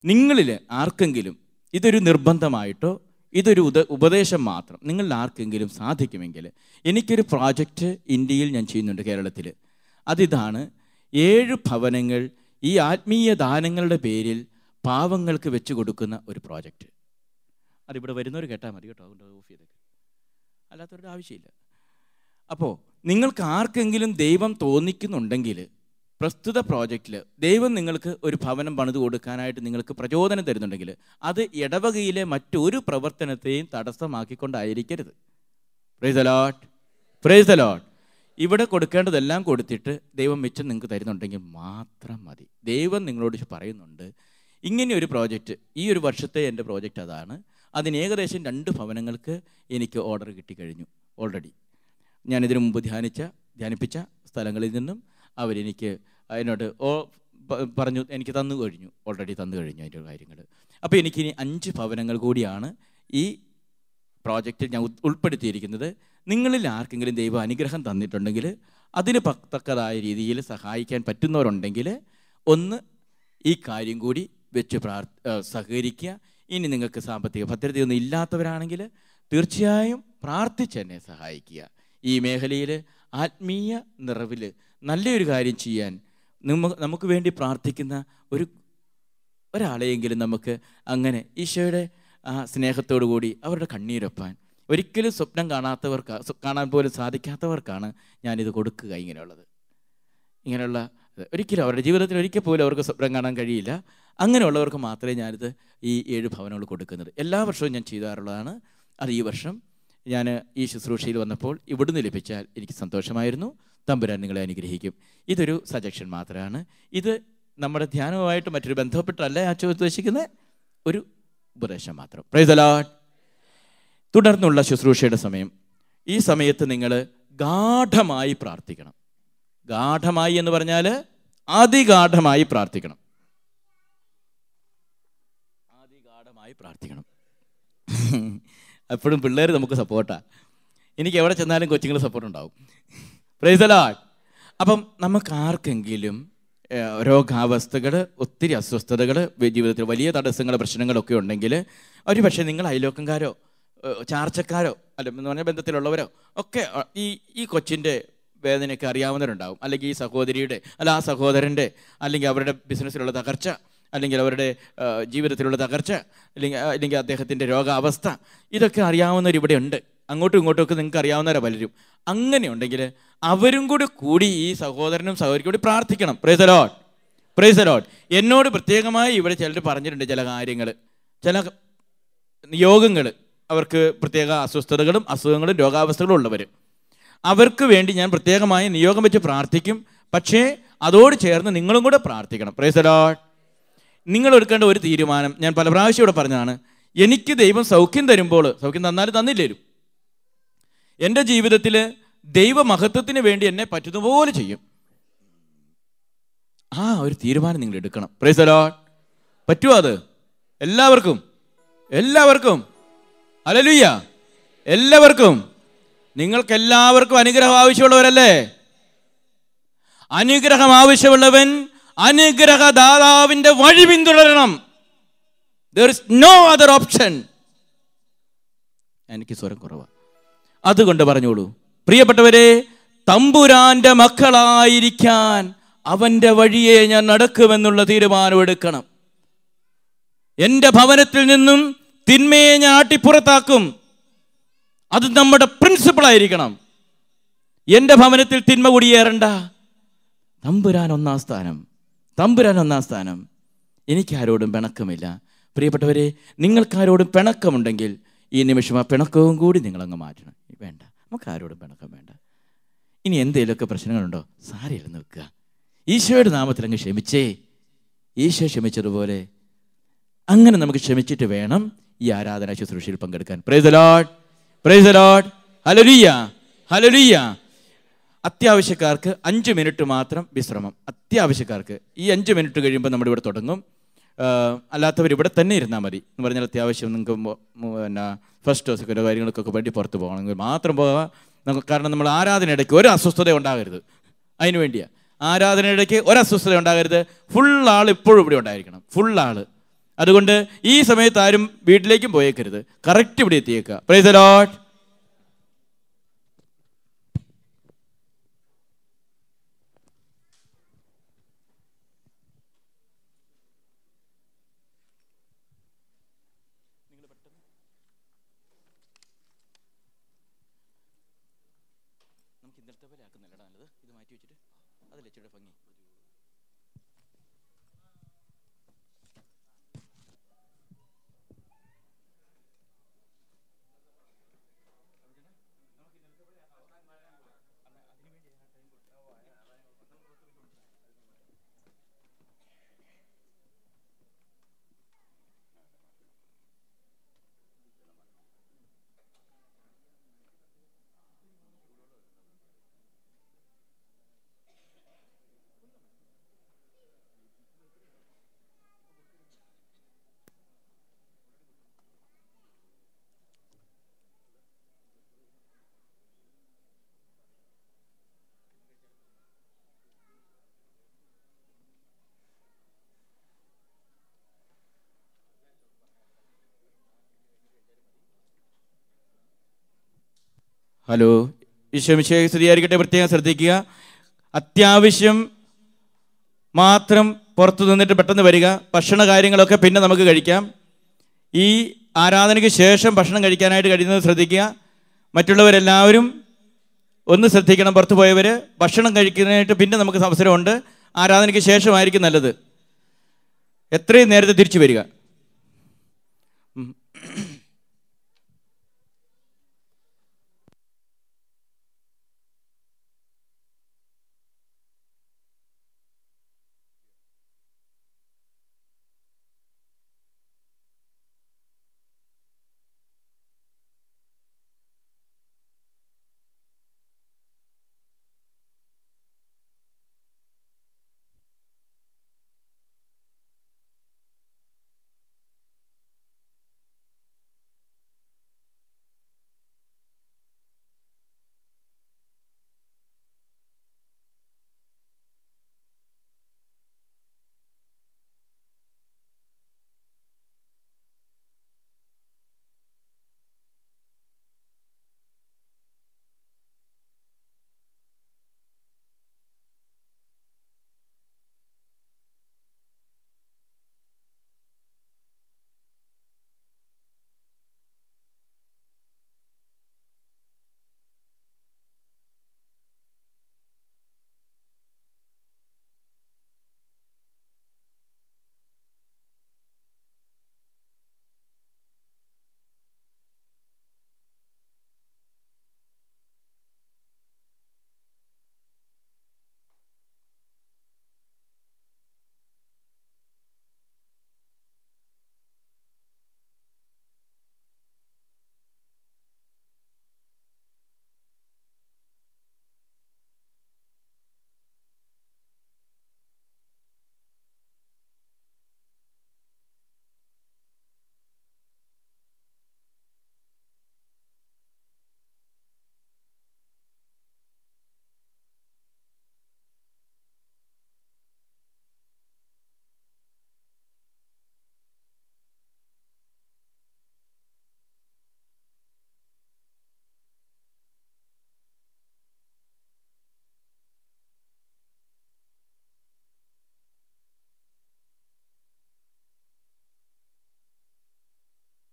നിങ്ങളിൽ ആർക്കെങ്കിലും ഇതൊരു നിർബന്ധമായിട്ടോ ഇതൊരു ഉദ ഉപദേശം മാത്രം നിങ്ങളിൽ ആർക്കെങ്കിലും സാധിക്കുമെങ്കിൽ എനിക്കൊരു പ്രോജക്റ്റ് ഇന്ത്യയിൽ ഞാൻ ചെയ്യുന്നുണ്ട് കേരളത്തിൽ അതിതാണ് ഏഴ് ഭവനങ്ങൾ ഈ ആത്മീയ ദാനങ്ങളുടെ പേരിൽ പാവങ്ങൾക്ക് വെച്ച് കൊടുക്കുന്ന ഒരു പ്രോജക്റ്റ് അതിവിടെ വരുന്നവർ കേട്ടാൽ മതി കേട്ടോ അതുകൊണ്ട് ഓഫ് ചെയ്തേക്ക് അല്ലാത്തവരുടെ ആവശ്യമില്ല അപ്പോൾ നിങ്ങൾക്ക് ആർക്കെങ്കിലും ദൈവം തോന്നിക്കുന്നുണ്ടെങ്കിൽ പ്രസ്തുത പ്രോജക്റ്റിൽ ദൈവം നിങ്ങൾക്ക് ഒരു ഭവനം പണിത് കൊടുക്കാനായിട്ട് നിങ്ങൾക്ക് പ്രചോദനം തരുന്നുണ്ടെങ്കിൽ അത് ഇടവകയിലെ മറ്റൊരു പ്രവർത്തനത്തെയും തടസ്സമാക്കിക്കൊണ്ടായിരിക്കരുത് പ്രൈസ് ലോട്ട് പ്രൈസ് ലോട്ട് ഇവിടെ കൊടുക്കേണ്ടതെല്ലാം കൊടുത്തിട്ട് ദൈവം മിച്ചം നിങ്ങൾക്ക് തരുന്നുണ്ടെങ്കിൽ മാത്രം മതി ദൈവം നിങ്ങളോട് പറയുന്നുണ്ട് ഇങ്ങനെ ഒരു പ്രോജക്റ്റ് ഈ ഒരു വർഷത്തെ എൻ്റെ പ്രോജക്റ്റ് അതാണ് അതിന് ഏകദേശം രണ്ട് ഭവനങ്ങൾക്ക് എനിക്ക് ഓർഡർ കിട്ടിക്കഴിഞ്ഞു ഓൾറെഡി ഞാനിതിനു മുമ്പ് ധ്യാനിച്ച ധ്യാനിപ്പിച്ച സ്ഥലങ്ങളിൽ നിന്നും അവരെനിക്ക് അതിനോട് ഓ പ- പറഞ്ഞു എനിക്ക് തന്നു കഴിഞ്ഞു ഓൾറെഡി തന്നു കഴിഞ്ഞു അതിൻ്റെ കാര്യങ്ങൾ അപ്പോൾ എനിക്കിനി അഞ്ച് ഭവനങ്ങൾ കൂടിയാണ് ഈ പ്രോജക്റ്റിൽ ഞാൻ ഉൾ- ഉൾപ്പെടുത്തിയിരിക്കുന്നത് നിങ്ങളിൽ ആർക്കെങ്കിലും ദൈവം അനുഗ്രഹം തന്നിട്ടുണ്ടെങ്കിൽ അതിന് പ- തക്കതായ രീതിയിൽ സഹായിക്കാൻ പറ്റുന്നവരുണ്ടെങ്കിൽ ഒന്ന് ഈ കാര്യം കൂടി വെച്ച് പ്രാർ ഏ, സഹകരിക്കുക ഇനി നിങ്ങൾക്ക് സാമ്പത്തിക ഭദ്രതയൊന്നും ഇല്ലാത്തവരാണെങ്കിൽ തീർച്ചയായും പ്രാർത്ഥിച്ച് എന്നെ സഹായിക്കുക ഈ മേഖലയിൽ ആത്മീയ നിറവിൽ നല്ലൊരു കാര്യം ചെയ്യാൻ നമ്മ- നമുക്ക് വേണ്ടി പ്രാർത്ഥിക്കുന്ന ഒരു ഒരാളെയെങ്കിലും നമുക്ക് അങ്ങനെ ഈശോയുടെ ആ സ്നേഹത്തോടു കൂടി അവരുടെ കണ്ണീരൊപ്പാൻ ഒരിക്കലും സ്വപ്നം കാണാത്തവർക്ക് സ്വ- കാണാൻ പോലും സാധിക്കാത്തവർക്കാണ് ഞാനിത് കൊടുക്കുക ഇങ്ങനെയുള്ളത് ഇങ്ങനെയുള്ള ഇത് ഒരിക്കലും അവരുടെ ജീവിതത്തിൽ ഒരിക്കൽ പോലും അവർക്ക് സ്വപ്നം കാണാൻ കഴിയില്ല അങ്ങനെയുള്ളവർക്ക് മാത്രമേ ഞാനിത് ഈ ഏഴ് ഭവനങ്ങൾ കൊടുക്കുന്നത് എല്ലാ വർഷവും ഞാൻ ചെയ്താറുള്ളതാണ് അത് ഈ വർഷം ഞാൻ ഈ ശുശ്രൂഷയിൽ വന്നപ്പോൾ ഇവിടുന്ന് ലഭിച്ചാൽ എനിക്ക് സന്തോഷമായിരുന്നു തമ്പുരാൻ നിങ്ങളെ അനുഗ്രഹിക്കും ഇതൊരു സജഷൻ മാത്രമാണ് ഇത് നമ്മുടെ ധ്യാനവുമായിട്ട് മറ്റൊരു ബന്ധപ്പെട്ടല്ല ഞാൻ ചോ- ഉദ്ദേശിക്കുന്നത് ഒരു ഉപദേശം മാത്രം പ്രൈസ് അലാട്ട് തുടർന്നുള്ള ശുശ്രൂഷയുടെ സമയം ഈ സമയത്ത് നിങ്ങൾ ഗാഠമായി പ്രാർത്ഥിക്കണം ഗാഠമായി എന്ന് പറഞ്ഞാൽ അതിഗാഠമായി പ്രാർത്ഥിക്കണം അതിഗാഠമായി പ്രാർത്ഥിക്കണം എപ്പോഴും പിള്ളേർ നമുക്ക് സപ്പോർട്ടാ എനിക്ക് എവിടെ ചെന്നാലും കൊച്ചുങ്ങൾ സപ്പോർട്ട് ഉണ്ടാവും പ്രൈസലാട്ട് അപ്പം നമുക്ക് ആർക്കെങ്കിലും ഏഹ്, രോഗാവസ്ഥകൾ ഒത്തിരി അസ്വസ്ഥതകൾ ജീവിതത്തിൽ വലിയ തടസ്സങ്ങൾ പ്രശ്നങ്ങളൊക്കെ ഉണ്ടെങ്കിൽ ഒരു പക്ഷേ നിങ്ങൾ അയലോക്കംകാരോ ഏഹ്, ചാർച്ചക്കാരോ അല്ല എന്ന് പറഞ്ഞാൽ ബന്ധത്തിലുള്ളവരോ ഒക്കെ അഹ്, ഈ ഈ കൊച്ചിൻ്റെ വേദനയൊക്കെ അറിയാവുന്നവരുണ്ടാവും അല്ലെങ്കിൽ ഈ സഹോദരിയുടെ അല്ല ആ സഹോദരൻ്റെ അല്ലെങ്കിൽ അവരുടെ ബിസിനസ്സിലുള്ള തകർച്ച അല്ലെങ്കിൽ അവരുടെ ആ, ജീവിതത്തിലുള്ള തകർച്ച അല്ലെങ്കിൽ അല്ലെങ്കിൽ അദ്ദേഹത്തിൻ്റെ രോഗാവസ്ഥ ഇതൊക്കെ അറിയാവുന്നവർ ഇവിടെ ഉണ്ട് അങ്ങോട്ടും ഇങ്ങോട്ടും ഒക്കെ നിങ്ങൾക്ക് അറിയാവുന്നവരാ പലരും അങ്ങനെ ഉണ്ടെങ്കിൽ അവരും കൂടി കൂടി ഈ സഹോദരനും സഹോദരിക്കും കൂടി പ്രാർത്ഥിക്കണം പ്രൈസ് ലോട്ട് പ്രൈസ് ലോട്ട് എന്നോട് പ്രത്യേകമായി ഇവിടെ ചിലർ പറഞ്ഞിട്ടുണ്ട് ചില കാര്യങ്ങൾ ചില നിയോഗങ്ങൾ അവർക്ക് പ്രത്യേക അസ്വസ്ഥതകളും അസുഖങ്ങളും രോഗാവസ്ഥകളും ഉള്ളവർ അവർക്ക് വേണ്ടി ഞാൻ പ്രത്യേകമായി നിയോഗം വെച്ച് പ്രാർത്ഥിക്കും പക്ഷേ അതോട് ചേർന്ന് നിങ്ങളും കൂടെ പ്രാർത്ഥിക്കണം പ്രൈസ് ലോട്ട് നിങ്ങൾ എടുക്കേണ്ട ഒരു തീരുമാനം ഞാൻ പല പ്രാവശ്യം ഇവിടെ പറഞ്ഞതാണ് എനിക്ക് ദൈവം സൗഖ്യം തരുമ്പോൾ സൗഖ്യം തന്നാലും തന്നില്ലേലും എൻ്റെ ജീവിതത്തിൽ ദൈവമഹത്വത്തിന് വേണ്ടി എന്നെ പറ്റുന്നപോലെ ചെയ്യും ആ ഒരു തീരുമാനം നിങ്ങൾ എടുക്കണം പ്രൈസ് ലോട്ട് പറ്റുമോ അത് എല്ലാവർക്കും എല്ലാവർക്കും അലലുയ്യ എല്ലാവർക്കും നിങ്ങൾക്ക് എല്ലാവർക്കും അനുഗ്രഹം ആവശ്യമുള്ളവരല്ലേ അനുഗ്രഹം ആവശ്യമുള്ളവൻ അനുഗ്രഹദാതാവിന്റെ വഴി പിന്തുടരണം there is no other option എനിക്ക് സ്വരം കുറവാ അതുകൊണ്ട് പറഞ്ഞോളൂ പ്രിയപ്പെട്ടവരെ തമ്പുരാന്റെ മക്കളായിരിക്കാൻ അവന്റെ വഴിയെ ഞാൻ നടക്കുമെന്നുള്ള തീരുമാനമെടുക്കണം എൻ്റെ ഭവനത്തിൽ നിന്നും തിന്മയെ ഞാൻ ആട്ടിപ്പുറത്താക്കും അത് നമ്മുടെ പ്രിൻസിപ്പിൾ ആയിരിക്കണം എൻ്റെ ഭവനത്തിൽ തിന്മ കുടിയേറണ്ട തമ്പുരാൻ ഒന്നാം സ്ഥാനം തമ്പുരാൻ ഒന്നാം സ്ഥാനം എനിക്കാരോടും പിണക്കമില്ല പ്രിയപ്പെട്ടവരെ നിങ്ങൾക്കാരോടും പിണക്കമുണ്ടെങ്കിൽ ഈ നിമിഷം ആ പിണക്കവും കൂടി നിങ്ങളങ്ങ് മാറ്റണം വേണ്ട നമുക്ക് ആരോടും പിണക്കം വേണ്ട ഇനി എന്തെങ്കിലുമൊക്കെ പ്രശ്നങ്ങളുണ്ടോ സാരിയില്ലെന്ന് വെക്കുക ഈശോയുടെ നാമത്തിൽ അങ്ങ് ക്ഷമിച്ചേ ഈശോ ക്ഷമിച്ചതുപോലെ അങ്ങനെ നമുക്ക് ക്ഷമിച്ചിട്ട് വേണം ഈ ആരാധന ശുശ്രൂഷയിൽ പങ്കെടുക്കാൻ praise lord praise lord hallelujah hallelujah അത്യാവശ്യക്കാർക്ക് അഞ്ച് മിനിറ്റ് മാത്രം വിശ്രമം അത്യാവശ്യക്കാർക്ക് ഈ അഞ്ച് മിനിറ്റ് കഴിയുമ്പോൾ നമ്മുടെ ഇവിടെ തുടങ്ങും ആ, അല്ലാത്തവർ ഇവിടെ തന്നെ ഇരുന്നാൽ മതി എന്ന് പറഞ്ഞാൽ അത്യാവശ്യം നിങ്ങൾക്ക് മോ- മോ- പിന്നെ ഫസ്റ്റോ സെക്കൻഡോ കാര്യങ്ങൾക്കൊക്കെ വേണ്ടി പുറത്ത് പോകണമെങ്കിൽ മാത്രം പോകാം നമുക്ക് കാരണം നമ്മൾ ആരാധനയിടയ്ക്ക് ഒരു അസ്വസ്ഥത ഉണ്ടാകരുത് അതിന് വേണ്ടിയാണ് ആരാധനയിടയ്ക്ക് ഒരു അസ്വസ്ഥത ഉണ്ടാകരുത് ഫുൾ ആൾ ഇപ്പോഴും ഇവിടെ ഉണ്ടായിരിക്കണം ഫുൾ ആൾ അതുകൊണ്ട് ഈ സമയത്ത് ആരും വീട്ടിലേക്കും പോയേക്കരുത് കറക്റ്റ് ഇവിടെ എത്തിയേക്കുക പ്രൈസ് ലോട്ട് നമുക്ക് ഇന്നലത്തെ പോലെ ആക്കുന്നില്ലടാ നല്ലത് ഇത് മാറ്റി വെച്ചിട്ട് അതല്ലേ ഇച്ചിരി ഭംഗി ഹലോ ഈശോമിശയെ സ്തുതിയായിരിക്കട്ടെ പ്രത്യേകം ശ്രദ്ധിക്കുക അത്യാവശ്യം മാത്രം പുറത്തു നിന്നിട്ട് പെട്ടെന്ന് വരിക ഭക്ഷണ കാര്യങ്ങളൊക്കെ പിന്നെ നമുക്ക് കഴിക്കാം ഈ ആരാധനയ്ക്ക് ശേഷം ഭക്ഷണം കഴിക്കാനായിട്ട് കഴിയുന്നത് ശ്രദ്ധിക്കുക മറ്റുള്ളവരെല്ലാവരും ഒന്ന് ശ്രദ്ധിക്കണം പുറത്തു പോയവർ ഭക്ഷണം കഴിക്കുന്നതിനായിട്ട് പിന്നെ നമുക്ക് അവസരമുണ്ട് ആരാധനയ്ക്ക് ശേഷമായിരിക്കും നല്ലത് എത്രയും നേരത്തെ തിരിച്ചു വരിക